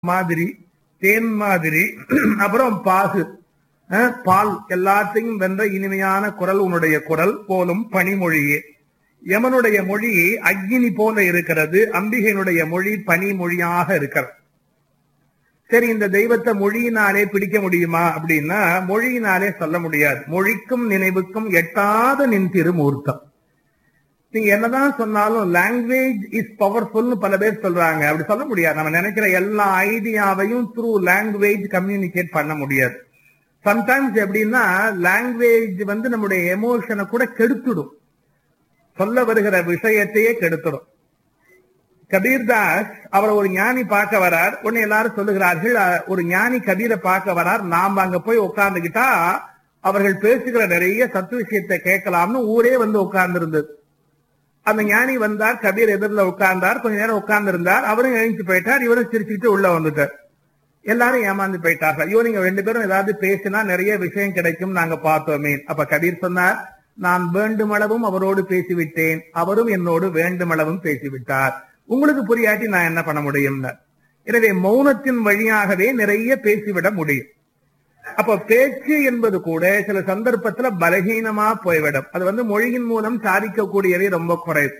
மாதிரி தேன் மாதிரி அப்புறம் பாகு அஹ், பால் எல்லாத்தையும் வென்ற இனிமையான குரல் உன்னுடைய குரல் போலும் பனிமொழியே யமனுடைய மொழி அக்னி போல இருக்கிறது அம்பிகையினுடைய மொழி பனி மொழியாக இருக்கிறது சரி இந்த தெய்வத்தை மொழியினாலே பிடிக்க முடியுமா அப்படின்னா மொழியினாலே சொல்ல முடியாது மொழிக்கும் நினைவுக்கும் எட்டாத நின் திருமூர்த்தம் நீங்க என்னதான் சொன்னாலும் லாங்குவேஜ் இஸ் பவர்ஃபுல்னு பல பேர் சொல்றாங்க அப்படி சொல்ல முடியாது நம்ம நினைக்கிற எல்லா ஐடியாவையும் த்ரூ லாங்குவேஜ் கம்யூனிகேட் பண்ண முடியாது சம்டைம்ஸ் எப்படின்னா லாங்குவேஜ் வந்து நம்முடைய எமோஷனை கூட கெடுத்துடும் சொல்ல வருகிற விஷயத்தையே கெடுத்துடும் கபீர்தாஸ் அவர் ஒரு ஞானி பார்க்க வரார் உடனே எல்லாரும் சொல்லுகிறார்கள் அஹ், ஒரு ஞானி கபீரை பார்க்க வரார் நாம் அங்க போய் உட்கார்ந்துகிட்டா அவர்கள் பேசுகிற நிறைய சத்து விஷயத்தை கேட்கலாம்னு ஊரே வந்து உட்கார்ந்து இருந்தது அந்த ஞானி வந்தார் கபீர் எதிரில் உட்கார்ந்தார் கொஞ்ச நேரம் உட்கார்ந்து இருந்தார் அவரும் எழுந்து போயிட்டார் இவரும் சிரிச்சுக்கிட்டு உள்ள வந்துட்டார் எல்லாரும் ஏமாந்து போயிட்டார்கள் ஐயோ நீங்க ரெண்டு பேரும் ஏதாவது பேசினா நிறைய விஷயம் கிடைக்கும் நாங்க பார்த்தோமே அப்ப கபீர் சொன்னார் நான் வேண்டுமளவும் அவரோடு பேசிவிட்டேன் அவரும் என்னோடு வேண்டுமளவும் பேசிவிட்டார் உங்களுக்கு புரியாட்டி நான் என்ன பண்ண முடியும் எனவே மௌனத்தின் வழியாகவே நிறைய பேசிவிட முடியும் அப்ப பேச்சு என்பது கூட சில சந்தர்ப்பத்துல பலகீனமா போய்விடும் அது வந்து மொழியின் மூலம் சாதிக்கக்கூடியவை ரொம்ப குறைவு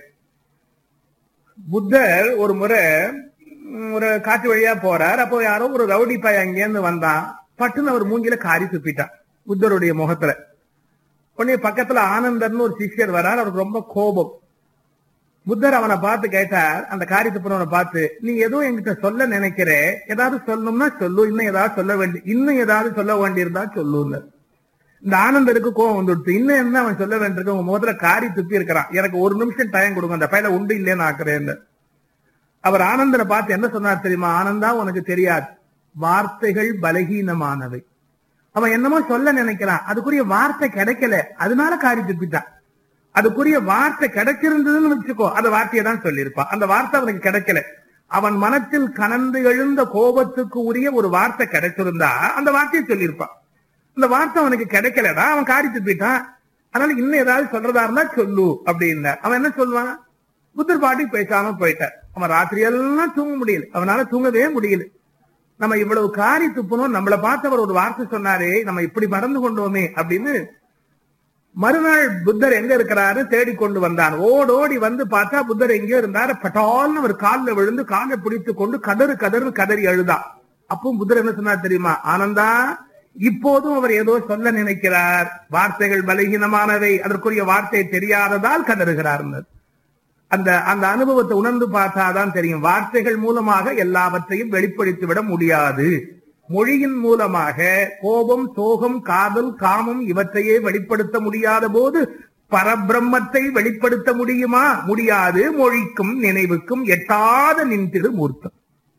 புத்தர் ஒரு முறை உம், ஒரு காட்டு வழியா போறார் அப்போ யாரோ ஒரு ரவுடி பாய் அங்கேருந்து வந்தான் பட்டுன்னு அவர் மூஞ்சில காரி துப்பிட்டான் புத்தருடைய முகத்துல உடனே பக்கத்துல ஆனந்தர்னு ஒரு சிஷ்யர் வரார் அவருக்கு ரொம்ப கோபம் புத்தர் அவனை பார்த்து கேட்டார் அந்த காரி துப்புனவனை பார்த்து நீ ஏதோ என்கிட்ட சொல்ல நினைக்கிற ஏதாவது சொல்லணும்னா சொல்லு இன்னும் ஏதாவது சொல்ல வேண்டி இன்னும் ஏதாவது சொல்ல வேண்டியிருந்தா சொல்லுன்னு இந்த ஆனந்தருக்கு கோவம் வந்துடுச்சு இன்னும் என்ன அவன் சொல்ல வேண்டியிருக்கு உங்க முகத்துல காரி துப்பி இருக்கிறான் எனக்கு ஒரு நிமிஷம் டைம் கொடுங்க அந்த பையல உண்டு இல்லைன்னு ஆக்குறேன்னு அவர் ஆனந்தனை பார்த்து என்ன சொன்னார் தெரியுமா ஆனந்தா உனக்கு தெரியாது வார்த்தைகள் பலகீனமானவை அவன் என்னமோ சொல்ல நினைக்கிறான் அதுக்குரிய வார்த்தை கிடைக்கல அதனால காரி துப்பிட்டான் அதுக்குரிய வார்த்தை கிடைச்சிருந்ததுன்னு வச்சுக்கோ அந்த வார்த்தையை தான் சொல்லியிருப்பான் அந்த வார்த்தை அவனுக்கு கிடைக்கல அவன் மனத்தில் கனந்து எழுந்த கோபத்துக்கு உரிய ஒரு வார்த்தை கிடைச்சிருந்தா அந்த வார்த்தையை சொல்லியிருப்பான் அந்த வார்த்தை அவனுக்கு கிடைக்கலடா அவன் காரி துப்பிட்டான் அதனால இன்னும் ஏதாவது சொல்றதா இருந்தா சொல்லு அப்படின்னா அவன் என்ன சொல்லுவான் புத்தர் பாட்டி பேசாம போயிட்டார் அவன் ராத்திரி எல்லாம் தூங்க முடியல அவனால தூங்கவே முடியல நம்ம இவ்வளவு காரி துப்பணும் நம்மளை பார்த்தவர் ஒரு வார்த்தை சொன்னாரே நம்ம இப்படி மறந்து கொண்டோமே அப்படின்னு மறுநாள் புத்தர் எங்க இருக்கிறாரு தேடி கொண்டு வந்தான் ஓடோடி வந்து பார்த்தா புத்தர் எங்கேயோ இருந்தாரு பட்டால்னு ஒரு கால்ல விழுந்து காலை பிடித்து கொண்டு கதறு கதறு கதறி அழுதான் அப்பவும் புத்தர் என்ன சொன்னார் தெரியுமா ஆனந்தா இப்போதும் அவர் ஏதோ சொல்ல நினைக்கிறார் வார்த்தைகள் பலகீனமானவை அதற்குரிய வார்த்தை தெரியாததால் கதறுகிறார் அந்த அந்த அனுபவத்தை உணர்ந்து பார்த்தாதான் தெரியும் வார்த்தைகள் மூலமாக எல்லாவற்றையும் வெளிப்படுத்தி விட முடியாது மொழியின் மூலமாக கோபம் சோகம் காதல் காமம் இவற்றையே வெளிப்படுத்த முடியாத போது பரபிரம்மத்தை வெளிப்படுத்த முடியுமா முடியாது மொழிக்கும் நினைவுக்கும் எட்டாத நின் திருமூர்த்தம்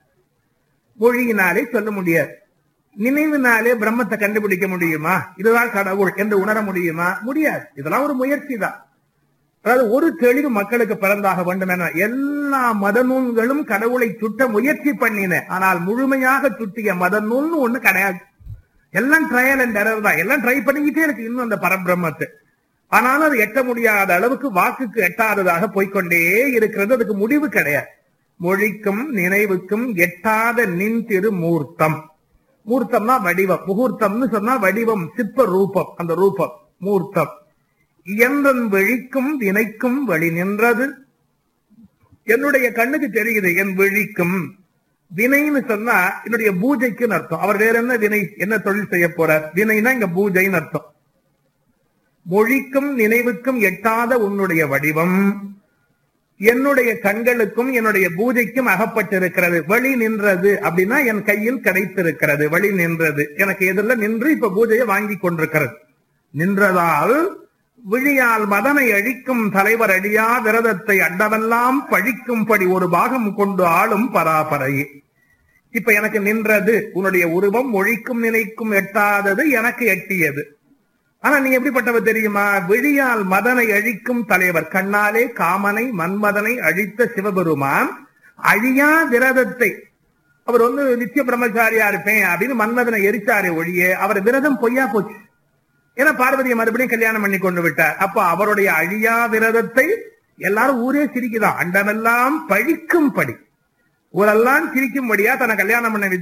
மொழியினாலே சொல்ல முடியாது நினைவினாலே பிரம்மத்தை கண்டுபிடிக்க முடியுமா இதுதான் கடவுள் என்று உணர முடியுமா முடியாது இதெல்லாம் ஒரு முயற்சி தான் அதாவது ஒரு தெளிவு மக்களுக்கு பிறந்தாக வேண்டும் என எல்லா மத நூல்களும் கடவுளை சுட்ட முயற்சி பண்ணின ஆனால் முழுமையாக சுட்டிய மத நூல்னு ஒண்ணு கிடையாது எல்லாம் ட்ரையல் அண்ட் எரர் தான் எல்லாம் ட்ரை பண்ணிக்கிட்டே இருக்கு இன்னும் அந்த பரபிரம்மத்தை ஆனாலும் அது எட்ட முடியாத அளவுக்கு வாக்குக்கு எட்டாததாக போய்க்கொண்டே இருக்கிறது அதுக்கு முடிவு கிடையாது மொழிக்கும் நினைவுக்கும் எட்டாத நின் திரு மூர்த்தம் மூர்த்தம்னா வடிவம் முகூர்த்தம்னு சொன்னா வடிவம் சிற்ப ரூபம் அந்த ரூபம் மூர்த்தம் இயன்றன் விழிக்கும் வினைக்கும் வழி நின்றது என்னுடைய கண்ணுக்கு தெரியுது என் விழிக்கும் வினைன்னு சொன்னா என்னுடைய பூஜைக்குன்னு அர்த்தம் அவர் வேற என்ன வினை என்ன தொழில் செய்ய போறார் வினைனா இங்க பூஜைன்னு அர்த்தம் மொழிக்கும் நினைவுக்கும் எட்டாத உன்னுடைய வடிவம் என்னுடைய கண்களுக்கும் என்னுடைய பூஜைக்கும் அகப்பட்டிருக்கிறது வழி நின்றது அப்படின்னா என் கையில் கிடைத்திருக்கிறது வழி நின்றது எனக்கு எதிரில் நின்று இப்ப பூஜையை வாங்கி கொண்டிருக்கிறது நின்றதால் விழியால் மதனை அழிக்கும் தலைவர் அழியா விரதத்தை அண்டமெல்லாம் பழிக்கும்படி ஒரு பாகம் கொண்டு ஆளும் பராபரையே இப்ப எனக்கு நின்றது உன்னுடைய உருவம் மொழிக்கும் நினைக்கும் எட்டாதது எனக்கு எட்டியது ஆனா நீ எப்படிப்பட்டவர் தெரியுமா விழியால் மதனை அழிக்கும் தலைவர் கண்ணாலே காமனை மன்மதனை அழித்த சிவபெருமான் அழியா விரதத்தை அவர் வந்து நித்திய பிரம்மச்சாரியா இருப்பேன் அப்படின்னு மன்மதனை எரிச்சாரே ஒழிய அவர் விரதம் பொய்யா போச்சு ஏன்னா பார்வதியை மறுபடியும் கல்யாணம் பண்ணி கொண்டு விட்டார் அப்ப அவருடைய அழியா விரதத்தை எல்லாரும் ஊரே சிரிக்குதான் அண்டமெல்லாம் பழிக்கும் படி ஊரெல்லாம் சிரிக்கும்படியா தன்னை கல்யாணம் பண்ண